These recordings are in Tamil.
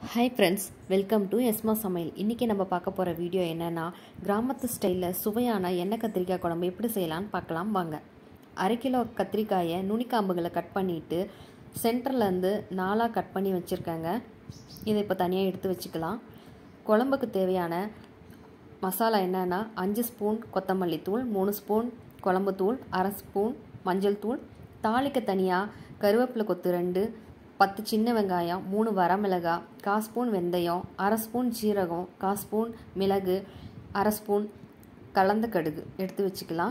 hi friends welcome to Esma சமையல் இன்றைக்கி நம்ம பார்க்க போகிற வீடியோ என்னென்னா கிராமத்து ஸ்டைலில் சுவையான எண்ணெய் கத்திரிக்காய் குழம்பு எப்படி செய்யலான்னு பார்க்கலாம் வாங்க அரை கிலோ கத்திரிக்காயை நுனிக்காம்புகளை கட் பண்ணிவிட்டு சென்டர்லேருந்து நாலாக கட் பண்ணி வச்சுருக்கேங்க இதை இப்போ தனியாக எடுத்து வச்சுக்கலாம் குழம்புக்கு தேவையான மசாலா என்னென்னா அஞ்சு ஸ்பூன் கொத்தமல்லி தூள் மூணு ஸ்பூன் குழம்பு தூள் அரை ஸ்பூன் மஞ்சள் தூள் தாளிக்க தனியாக கருவேப்பிலை கொத்து ரெண்டு பத்து சின்ன வெங்காயம் மூணு வரமிளகாய் கால் ஸ்பூன் வெந்தயம் அரை ஸ்பூன் ஜீரகம் கால் ஸ்பூன் மிளகு அரை ஸ்பூன் கலந்த கடுகு எடுத்து வச்சுக்கலாம்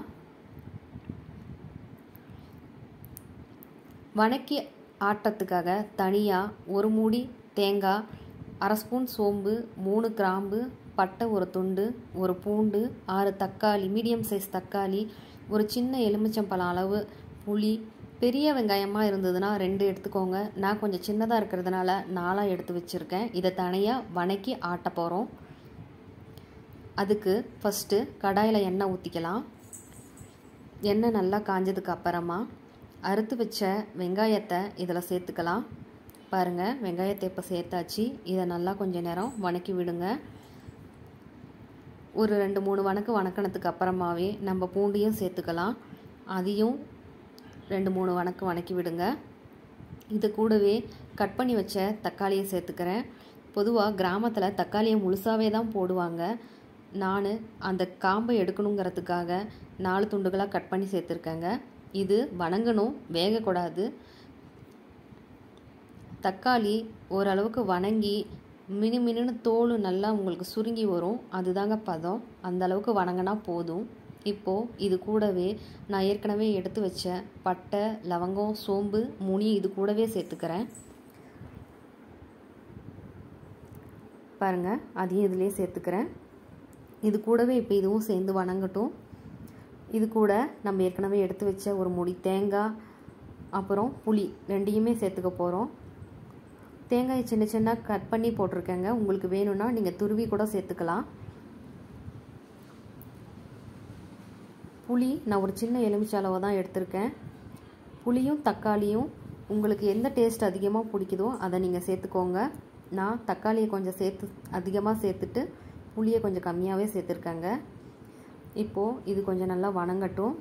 வணக்கி ஆட்டத்துக்காக தனியாக ஒரு மூடி தேங்காய் அரை ஸ்பூன் சோம்பு மூணு கிராம்பு பட்டை ஒரு துண்டு ஒரு பூண்டு ஆறு தக்காளி மீடியம் சைஸ் தக்காளி ஒரு சின்ன எலுமிச்சம்பழம் அளவு புளி பெரிய வெங்காயமாக இருந்ததுன்னா ரெண்டு எடுத்துக்கோங்க நான் கொஞ்சம் சின்னதாக இருக்கிறதுனால நாலாக எடுத்து வச்சுருக்கேன் இதை தனியாக வணக்கி ஆட்ட போகிறோம் அதுக்கு ஃபஸ்ட்டு கடாயில் எண்ணெய் ஊற்றிக்கலாம் எண்ணெய் நல்லா காஞ்சதுக்கு அப்புறமா அறுத்து வச்ச வெங்காயத்தை இதில் சேர்த்துக்கலாம் பாருங்கள் வெங்காயத்தை இப்போ சேர்த்தாச்சு இதை நல்லா கொஞ்சம் நேரம் வணக்கி விடுங்க ஒரு ரெண்டு மூணு வணக்கு வணக்கினதுக்கு அப்புறமாவே நம்ம பூண்டையும் சேர்த்துக்கலாம் அதையும் ரெண்டு மூணு வணக்கு வணக்கி விடுங்க இது கூடவே கட் பண்ணி வச்ச தக்காளியை சேர்த்துக்கிறேன் பொதுவாக கிராமத்தில் தக்காளியை முழுசாகவே தான் போடுவாங்க நான் அந்த காம்பை எடுக்கணுங்கிறதுக்காக நாலு துண்டுகளாக கட் பண்ணி சேர்த்துருக்கேங்க இது வணங்கணும் வேகக்கூடாது தக்காளி ஓரளவுக்கு வணங்கி மினு மினுன்னு தோல் நல்லா உங்களுக்கு சுருங்கி வரும் அதுதாங்க பதம் அந்த அளவுக்கு வணங்கினா போதும் இப்போது இது கூடவே நான் ஏற்கனவே எடுத்து வச்ச பட்டை லவங்கம் சோம்பு முனி இது கூடவே சேர்த்துக்கிறேன் பாருங்கள் அதையும் இதிலே சேர்த்துக்கிறேன் இது கூடவே இப்போ இதுவும் சேர்ந்து வணங்கட்டும் இது கூட நம்ம ஏற்கனவே எடுத்து வச்ச ஒரு முடி தேங்காய் அப்புறம் புளி ரெண்டையுமே சேர்த்துக்க போகிறோம் தேங்காயை சின்ன சின்ன கட் பண்ணி போட்டிருக்கேங்க உங்களுக்கு வேணும்னா நீங்கள் துருவி கூட சேர்த்துக்கலாம் புளி நான் ஒரு சின்ன எலுமிச்சை அளவு தான் எடுத்திருக்கேன் புளியும் தக்காளியும் உங்களுக்கு எந்த டேஸ்ட் அதிகமாக பிடிக்குதோ அதை நீங்கள் சேர்த்துக்கோங்க நான் தக்காளியை கொஞ்சம் சேர்த்து அதிகமாக சேர்த்துட்டு புளியை கொஞ்சம் கம்மியாகவே சேர்த்துருக்கேங்க இப்போது இது கொஞ்சம் நல்லா வணங்கட்டும்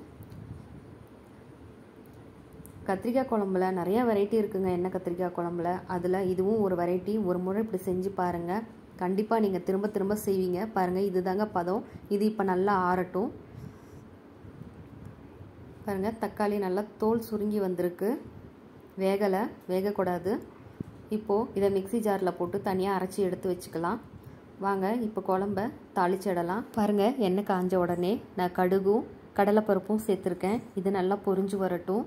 கத்திரிக்காய் குழம்புல நிறையா வெரைட்டி இருக்குங்க எண்ணெய் கத்திரிக்காய் குழம்புல அதில் இதுவும் ஒரு வெரைட்டி ஒரு முறை இப்படி செஞ்சு பாருங்கள் கண்டிப்பாக நீங்கள் திரும்ப திரும்ப செய்வீங்க பாருங்கள் இது தாங்க பதம் இது இப்போ நல்லா ஆறட்டும் பாருங்கள் தக்காளி நல்லா தோல் சுருங்கி வந்திருக்கு வேகலை வேகக்கூடாது இப்போது இதை மிக்சி ஜாரில் போட்டு தனியாக அரைச்சி எடுத்து வச்சுக்கலாம் வாங்க இப்போ குழம்ப தாளிச்சிடலாம் பாருங்கள் எண்ணெய் காஞ்ச உடனே நான் கடுகும் கடலைப்பருப்பும் சேர்த்துருக்கேன் இது நல்லா பொரிஞ்சு வரட்டும்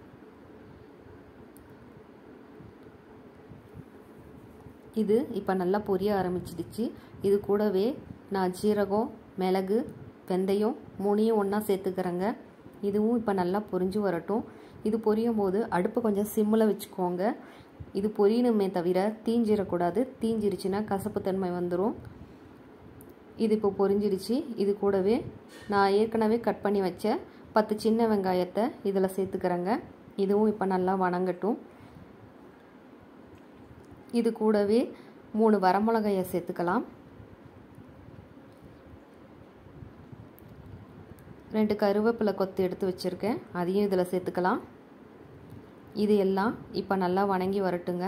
இது இப்போ நல்லா பொரிய ஆரம்பிச்சிடுச்சு இது கூடவே நான் ஜீரகம் மிளகு வெந்தயம் மூணையும் ஒன்றா சேர்த்துக்கிறேங்க இதுவும் இப்போ நல்லா பொரிஞ்சு வரட்டும் இது பொரியும் போது அடுப்பை கொஞ்சம் சிம்மில் வச்சுக்கோங்க இது பொரியணுமே தவிர தீஞ்சிடக்கூடாது தீஞ்சிருச்சுன்னா கசப்புத்தன்மை வந்துடும் இது இப்போ பொரிஞ்சிடுச்சு இது கூடவே நான் ஏற்கனவே கட் பண்ணி வச்ச பத்து சின்ன வெங்காயத்தை இதில் சேர்த்துக்கிறேங்க இதுவும் இப்போ நல்லா வணங்கட்டும் இது கூடவே மூணு வரமிளகாயை சேர்த்துக்கலாம் ரெண்டு கருவேப்பிலை கொத்து எடுத்து வச்சுருக்கேன் அதையும் இதில் சேர்த்துக்கலாம் இது எல்லாம் இப்போ நல்லா வணங்கி வரட்டுங்க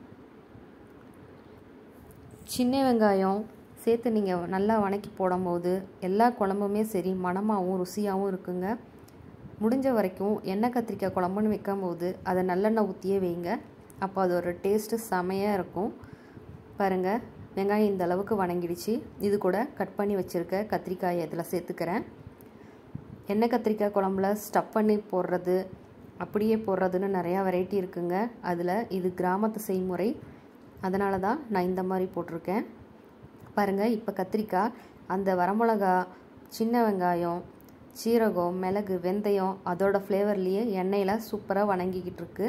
சின்ன வெங்காயம் சேர்த்து நீங்கள் நல்லா வணக்கி போடும்போது எல்லா குழம்புமே சரி மணமாகவும் ருசியாகவும் இருக்குங்க முடிஞ்ச வரைக்கும் எண்ணெய் கத்திரிக்காய் குழம்புன்னு வைக்கும்போது அதை நல்லெண்ணெய் ஊற்றியே வைங்க அப்போ அதோட டேஸ்ட்டு செமையாக இருக்கும் பாருங்கள் வெங்காயம் இந்த அளவுக்கு வணங்கிடுச்சு இது கூட கட் பண்ணி வச்சுருக்க கத்திரிக்காயை இதில் சேர்த்துக்கிறேன் எண்ணெய் கத்திரிக்காய் குழம்புல ஸ்டப் பண்ணி போடுறது அப்படியே போடுறதுன்னு நிறையா வெரைட்டி இருக்குங்க அதில் இது கிராமத்து செய்முறை அதனால தான் நான் இந்த மாதிரி போட்டிருக்கேன் பாருங்கள் இப்போ கத்திரிக்காய் அந்த வரமிளகா சின்ன வெங்காயம் சீரகம் மிளகு வெந்தயம் அதோட ஃப்ளேவர்லேயே எண்ணெயில் சூப்பராக வணங்கிக்கிட்டு இருக்கு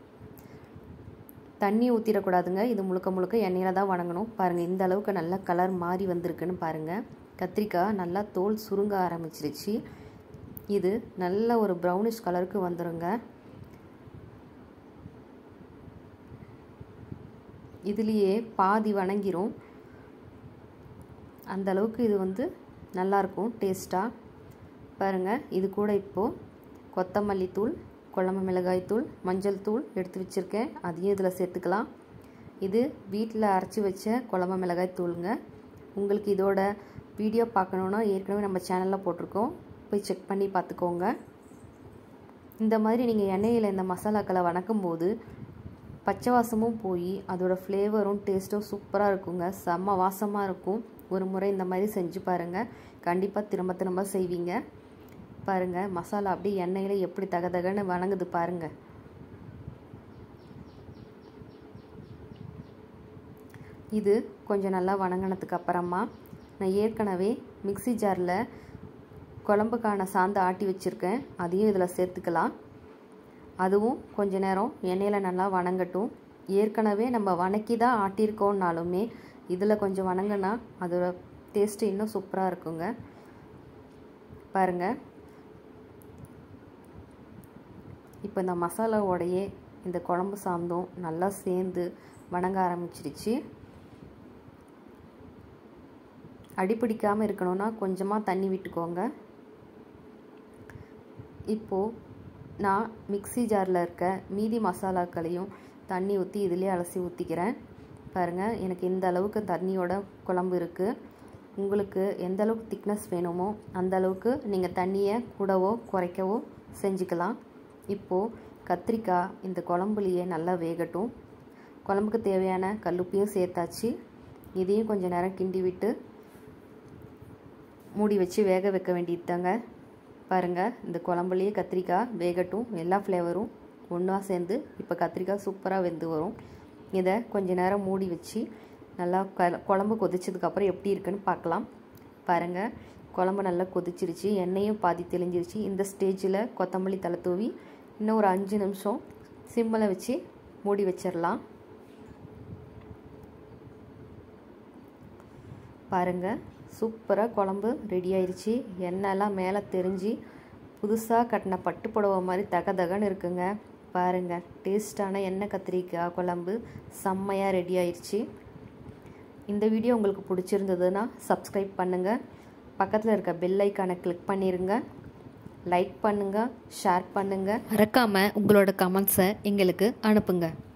தண்ணி ஊற்றிடக்கூடாதுங்க இது முழுக்க முழுக்க எண்ணெயில் தான் வணங்கணும் பாருங்கள் இந்த அளவுக்கு நல்லா கலர் மாறி வந்திருக்குன்னு பாருங்கள் கத்திரிக்காய் நல்லா தோல் சுருங்க ஆரம்பிச்சிருச்சு இது நல்ல ஒரு ப்ரௌனிஷ் கலருக்கு வந்துடுங்க இதுலேயே பாதி வணங்கிரும் அந்த அளவுக்கு இது வந்து நல்லாயிருக்கும் டேஸ்ட்டாக பாருங்கள் இது கூட இப்போது கொத்தமல்லி தூள் குழம்பு மிளகாய் தூள் மஞ்சள் தூள் எடுத்து வச்சுருக்கேன் அதையும் இதில் சேர்த்துக்கலாம் இது வீட்டில் அரைச்சி வச்ச குழம்பு மிளகாய் தூளுங்க உங்களுக்கு இதோட வீடியோ பார்க்கணுன்னா ஏற்கனவே நம்ம சேனலில் போட்டிருக்கோம் போய் செக் பண்ணி பார்த்துக்கோங்க இந்த மாதிரி நீங்கள் எண்ணெயில் இந்த மசாலாக்களை வணக்கும் போது பச்சை வாசமும் போய் அதோட ஃப்ளேவரும் டேஸ்ட்டும் சூப்பராக இருக்குங்க செம்ம வாசமாக இருக்கும் ஒரு முறை இந்த மாதிரி செஞ்சு பாருங்கள் கண்டிப்பாக திரும்ப திரும்ப செய்வீங்க பாருங்கள் மசாலா அப்படியே எண்ணெயில் எப்படி தக தகன்னு வணங்குது பாருங்கள் இது கொஞ்சம் நல்லா வணங்கினதுக்கு அப்புறமா நான் ஏற்கனவே மிக்சி ஜாரில் குழம்புக்கான சாந்து ஆட்டி வச்சுருக்கேன் அதையும் இதில் சேர்த்துக்கலாம் அதுவும் கொஞ்ச நேரம் எண்ணெயில் நல்லா வணங்கட்டும் ஏற்கனவே நம்ம வணக்கி தான் ஆட்டியிருக்கோன்னாலுமே இதில் கொஞ்சம் வணங்கினா அதோட டேஸ்ட்டு இன்னும் சூப்பராக இருக்குங்க பாருங்கள் இப்போ இந்த மசாலாவோடையே இந்த குழம்பு சாந்தும் நல்லா சேர்ந்து வணங்க ஆரம்பிச்சிருச்சு அடிப்பிடிக்காமல் இருக்கணும்னா கொஞ்சமாக தண்ணி விட்டுக்கோங்க இப்போது நான் மிக்சி ஜாரில் இருக்க மீதி மசாலாக்களையும் தண்ணி ஊற்றி இதிலே அலசி ஊற்றிக்கிறேன் பாருங்கள் எனக்கு இந்த அளவுக்கு தண்ணியோட குழம்பு இருக்குது உங்களுக்கு எந்த அளவுக்கு திக்னஸ் வேணுமோ அந்த அளவுக்கு நீங்கள் தண்ணியை கூடவோ குறைக்கவோ செஞ்சுக்கலாம் இப்போது கத்திரிக்காய் இந்த குழம்புலையே நல்லா வேகட்டும் குழம்புக்கு தேவையான கல்லுப்பையும் சேர்த்தாச்சு இதையும் கொஞ்சம் நேரம் கிண்டி விட்டு மூடி வச்சு வேக வைக்க வேண்டியது தாங்க பாருங்கள் இந்த குழம்புலையே கத்திரிக்காய் வேகட்டும் எல்லா ஃப்ளேவரும் ஒன்றா சேர்ந்து இப்போ கத்திரிக்காய் சூப்பராக வெந்து வரும் இதை கொஞ்ச நேரம் மூடி வச்சு நல்லா க குழம்பு கொதிச்சதுக்கப்புறம் எப்படி இருக்குன்னு பார்க்கலாம் பாருங்கள் குழம்பு நல்லா கொதிச்சிருச்சு எண்ணெயும் பாதி தெளிஞ்சிருச்சு இந்த ஸ்டேஜில் கொத்தமல்லி தலை தூவி இன்னும் ஒரு அஞ்சு நிமிஷம் சிம்மில் வச்சு மூடி வச்சிடலாம் பாருங்கள் சூப்பராக குழம்பு ரெடி ஆயிடுச்சு எண்ணெய்லாம் மேலே தெரிஞ்சு புதுசாக கட்டின பட்டு புடவை மாதிரி தக தகன்னு இருக்குங்க பாருங்கள் டேஸ்டான எண்ணெய் கத்திரிக்காய் குழம்பு செம்மையாக ரெடி ஆயிடுச்சு இந்த வீடியோ உங்களுக்கு பிடிச்சிருந்ததுன்னா சப்ஸ்கிரைப் பண்ணுங்கள் பக்கத்தில் இருக்க பெல் ஐக்கானை கிளிக் பண்ணிடுங்க லைக் பண்ணுங்கள் ஷேர் பண்ணுங்கள் மறக்காமல் உங்களோட கமெண்ட்ஸை எங்களுக்கு அனுப்புங்க